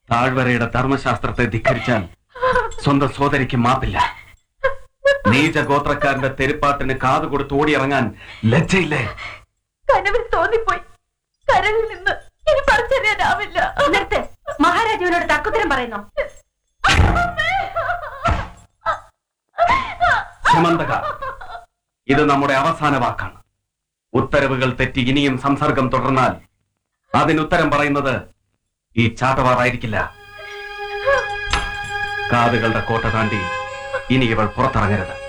താഴ്വരയുടെ ധർമ്മശാസ്ത്രത്തെ ധിക്കരിച്ചാൽ സ്വന്തം സോദരിക്ക് മാപ്പില്ല നീച ഗോത്രക്കാരന്റെ തെരുപ്പാട്ടിന് കാതു കൊടുത്ത് ഓടിയിറങ്ങാൻ ലജ്ജയില്ലേ കനവിൽ തോന്നിപ്പോയി കരളിൽ നിന്ന് ഇനി പറിച്ചറിയാനാവില്ല നിർത്ത് മഹാരാജാവിനോട് തക്കുത്തരം പറയുന്നു ക്ഷമന്തക ഇത് നമ്മുടെ അവസാന വാക്കാണ് ഉത്തരവുകൾ തെറ്റി ഇനിയും സംസർഗം തുടർന്നാൽ അതിനുത്തരം പറയുന്നത് ഈ ചാട്ടവാറായിരിക്കില്ല കാതുകളുടെ കോട്ട താണ്ടി ഇനി ഇവൾ പുറത്തിറങ്ങരുത്